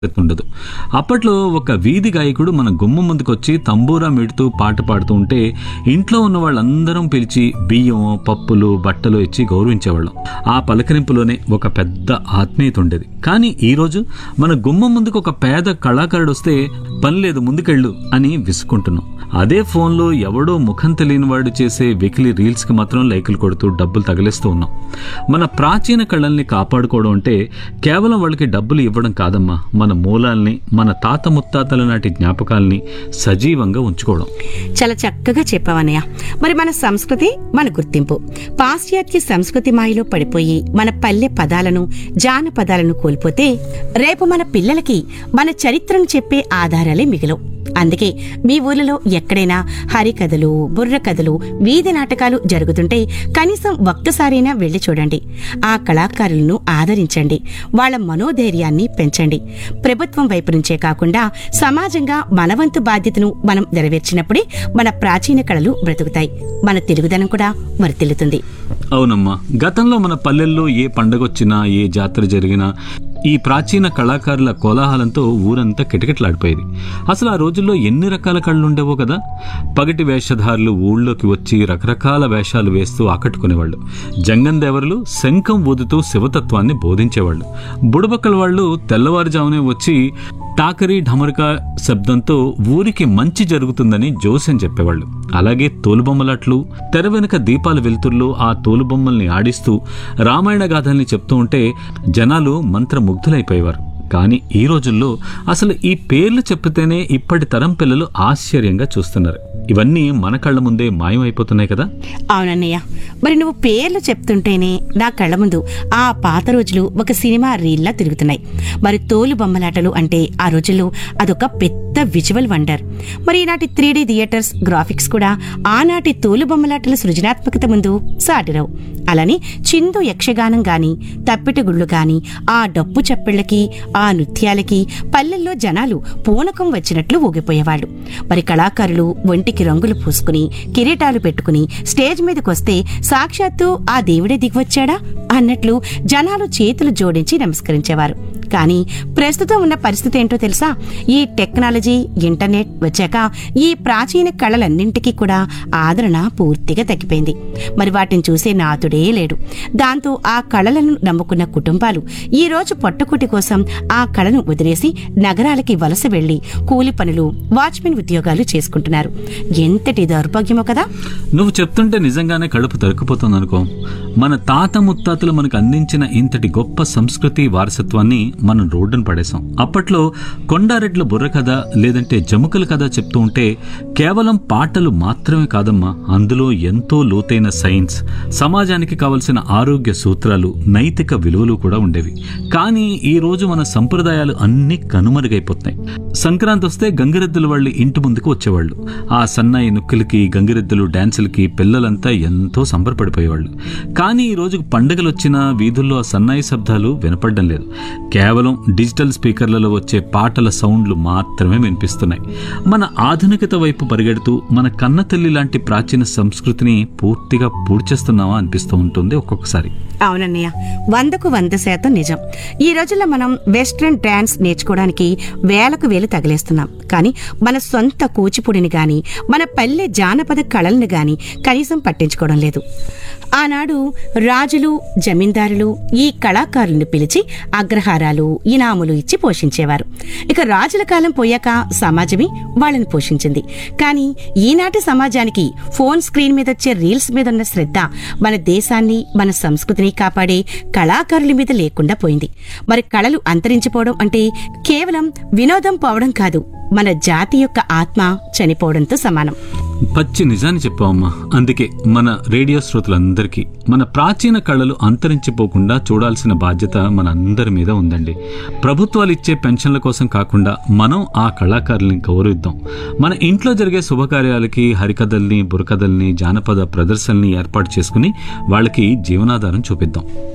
ఉండదు అప్పట్లో ఒక వీధి గాయకుడు మన గుమ్మ ముందుకు వచ్చి తంబూరా మీడుతూ పాట పాడుతూ ఉంటే ఇంట్లో ఉన్న వాళ్ళందరం పిలిచి బియ్యం పప్పులు బట్టలు ఇచ్చి గౌరవించేవాళ్ళం ఆ పలకరింపులోనే ఒక పెద్ద ఆత్మీయత ఉండేది కానీ ఈ రోజు మన గుమ్మం ముందుకు ఒక పేద కళాకారుడు వస్తే పని లేదు ముందుకెళ్ళు అని విసుకుంటున్నాం అదే ఫోన్లో ఎవడో ముఖం తెలియని వాడు చేసే వెకిలి రీల్స్కి మాత్రం లైకులు కొడుతూ డబ్బులు తగిలిస్తూ ఉన్నాం మన ప్రాచీన కళల్ని కాపాడుకోవడం అంటే కేవలం వాళ్ళకి డబ్బులు ఇవ్వడం కాదమ్మా మన మూలాల్ని మన తాత ముత్తాతల నాటి జ్ఞాపకాల్ని సజీవంగా ఉంచుకోవడం చాలా చక్కగా చెప్పావన్నయ్య మరి మన సంస్కృతి మన గుర్తింపు పాశ్చాత్య సంస్కృతి మాయలో పడిపోయి మన పల్లె పదాలను జానపదాలను కోల్పోతే రేపు మన పిల్లలకి మన చరిత్రను చెప్పే ఆధారాలే మిగలవు అందుకే మీ ఊర్లలో ఎక్కడైనా హరికథలు బుర్ర కథలు వీధి నాటకాలు జరుగుతుంటే కనీసం ఒక్కసారైనా వెళ్లి చూడండి ఆ కళాకారులను ఆదరించండి వాళ్ళ మనోధైర్యాన్ని పెంచండి ప్రభుత్వం వైపు నుంచే కాకుండా సమాజంగా మనవంతు బాధ్యతను మనం నెరవేర్చినప్పుడే మన ప్రాచీన కళలు బ్రతుకుతాయి మన తిరుగుదనం కూడా వర్తిల్లుతుంది అవునమ్మా గతంలో మన పల్లెల్లో ఏ పండగొచ్చినా ఏ జాతర జరిగినా ఈ ప్రాచీన కళాకారుల కోలాహలంతో ఊరంతా కిటకిటలాడిపోయేది అసలు ఆ రోజుల్లో ఎన్ని రకాల కళ్ళు ఉండేవో కదా పగటి వేషధారులు ఊళ్ళోకి వచ్చి రకరకాల వేషాలు వేస్తూ ఆకట్టుకునేవాళ్ళు జంగం దేవరులు శంఖం ఊదుతూ శివతత్వాన్ని బోధించేవాళ్ళు బుడబక్కల వాళ్ళు తెల్లవారుజామునే వచ్చి టాకరీ ఢమరక శబ్దంతో ఊరికి మంచి జరుగుతుందని జోస్యం చెప్పేవాళ్ళు అలాగే తోలుబొమ్మలాట్లు తెర వెనుక దీపాల వెలుతుర్లో ఆ తోలుబొమ్మల్ని ఆడిస్తూ రామాయణ గాథల్ని చెప్తూ ఉంటే జనాలు మంత్రముగ్ధులైపోయేవారు కానీ ఈ రోజుల్లో అసలు ఈ పేర్లు చెప్పితేనే ఇప్పటి తరం పిల్లలు ఆశ్చర్యంగా చూస్తున్నారు ఇవన్నీ మన కళ్ళ ముందే మాయమైపోతున్నాయి కదా అవునన్నయ్య మరి నువ్వు పేర్లు చెప్తుంటేనే నా కళ్ళ ముందు ఆ పాత రోజులు ఒక సినిమా రీల్లా తిరుగుతున్నాయి మరి తోలు బొమ్మలాటలు అంటే ఆ రోజుల్లో అదొక పెద్ద విజువల్ వండర్ మరి ఈనాటి త్రీ డి థియేటర్స్ గ్రాఫిక్స్ కూడా ఆనాటి తోలు బొమ్మలాటల సృజనాత్మకత ముందు సాటిరావు అలానే చిందు యక్షగానం గాని తప్పెట గుళ్ళు గాని ఆ డప్పు చప్పిళ్ళకి ఆ నృత్యాలకి పల్లెల్లో జనాలు పూనకం వచ్చినట్లు ఊగిపోయేవాళ్ళు మరి కళాకారులు ఒంటికి రంగులు పూసుకుని కిరీటాలు పెట్టుకుని స్టేజ్ మీదకొస్తే సాక్షాత్తు ఆ దేవుడే దిగివచ్చాడా అన్నట్లు జనాలు చేతులు జోడించి నమస్కరించేవారు కానీ ప్రస్తుతం ఉన్న పరిస్థితి ఏంటో తెలుసా ఈ టెక్నాలజీ ఇంటర్నెట్ వచ్చాక ఈ ప్రాచీన కళలన్నింటికీ కూడా ఆదరణ పూర్తిగా తగ్గిపోయింది మరి వాటిని చూసే నాతుడే లేడు దాంతో ఆ కళలను నమ్ముకున్న కుటుంబాలు ఈ రోజు పొట్టకుటి కోసం ఆ కళను వదిలేసి నగరాలకి వలస వెళ్లి కూలి పనులు వాచ్మెన్ ఉద్యోగాలు చేసుకుంటున్నారు ఎంతటి దౌర్భాగ్యమో కదా నువ్వు చెప్తుంటే నిజంగానే కడుపు తరుక్కుపోతుంది అనుకో మన తాత ముత్తాతలు మనకు అందించిన ఇంతటి గొప్ప సంస్కృతి వారసత్వాన్ని మనం రోడ్డున పడేశాం అప్పట్లో కొండారెడ్ల బుర్ర కథ లేదంటే జముకల కథ చెప్తూ ఉంటే కేవలం పాటలు మాత్రమే కాదమ్మా అందులో ఎంతో లోతైన సైన్స్ సమాజానికి కావలసిన ఆరోగ్య సూత్రాలు నైతిక విలువలు కూడా ఉండేవి కానీ ఈ రోజు మన సంప్రదాయాలు అన్నీ కనుమరుగైపోతున్నాయి సంక్రాంతి వస్తే గంగిరెద్దుల వాళ్ళు ఇంటి ముందుకు వచ్చేవాళ్ళు ఆ సన్నాయి నొక్కులకి గంగిరెద్దులు డాన్సులకి పిల్లలంతా ఎంతో సంబరపడిపోయేవాళ్ళు కానీ ఈ రోజు పండుగలు వచ్చిన వీధుల్లో ఆ సన్నాయి శబ్దాలు వినపడడం లేదు కేవలం డిజిటల్ స్పీకర్లలో వచ్చే పాటల సౌండ్లు మాత్రమే వినిపిస్తున్నాయి మన ఆధునికత వైపు పరిగెడుతూ మన కన్న తల్లి లాంటి ప్రాచీన సంస్కృతిని పూర్తిగా పూడ్చేస్తున్నామా అనిపిస్తూ ఉంటుంది ఒక్కొక్కసారి అవునన్నయ్య వందకు వంద శాతం నిజం ఈ రోజుల్లో మనం వెస్ట్రన్ డాన్స్ నేర్చుకోవడానికి వేలకు వేలు తగిలేస్తున్నాం కానీ మన సొంత కూచిపూడిని గాని మన పల్లె జానపద కళల్ని గాని కనీసం పట్టించుకోవడం లేదు ఆనాడు రాజులు జమీందారులు ఈ కళాకారులను పిలిచి అగ్రహారాలు ఇనాములు ఇచ్చి పోషించేవారు ఇక రాజుల కాలం పోయాక సమాజమే వాళ్ళని పోషించింది కానీ ఈనాటి సమాజానికి ఫోన్ స్క్రీన్ మీద వచ్చే రీల్స్ మీద ఉన్న శ్రద్ధ మన దేశాన్ని మన సంస్కృతిని కాపాడే కళాకారుల మీద లేకుండా పోయింది మరి కళలు అంతరించిపోవడం అంటే కేవలం వినోదం పోవడం కాదు మన జాతి యొక్క ఆత్మ చనిపోవడంతో సమానం పచ్చి నిజాన్ని చెప్పావమ్మా అందుకే మన రేడియో శ్రోతలందరికీ మన ప్రాచీన కళలు అంతరించిపోకుండా చూడాల్సిన బాధ్యత మన అందరి మీద ఉందండి ప్రభుత్వాలు ఇచ్చే పెన్షన్ల కోసం కాకుండా మనం ఆ కళాకారుల్ని గౌరవిద్దాం మన ఇంట్లో జరిగే శుభకార్యాలకి హరికథల్ని బుర్రకథల్ని జానపద ప్రదర్శనల్ని ఏర్పాటు చేసుకుని వాళ్ళకి జీవనాధారం చూపిద్దాం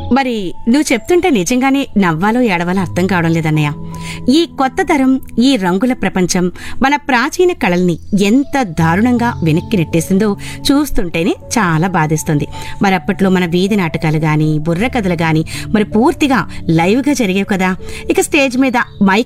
మరి నువ్వు చెప్తుంటే నిజంగానే నవ్వాలో ఏడవాలో అర్థం కావడం లేదన్నయ్య ఈ కొత్త తరం ఈ రంగుల ప్రపంచం మన ప్రాచీన కళల్ని ఎంత దారుణంగా వెనక్కి నెట్టేసిందో చూస్తుంటేనే చాలా బాధేస్తుంది మరి అప్పట్లో మన వీధి నాటకాలు గాని బుర్ర కథలు గాని మరి పూర్తిగా లైవ్గా జరిగేవి కదా ఇక స్టేజ్ మీద మైక్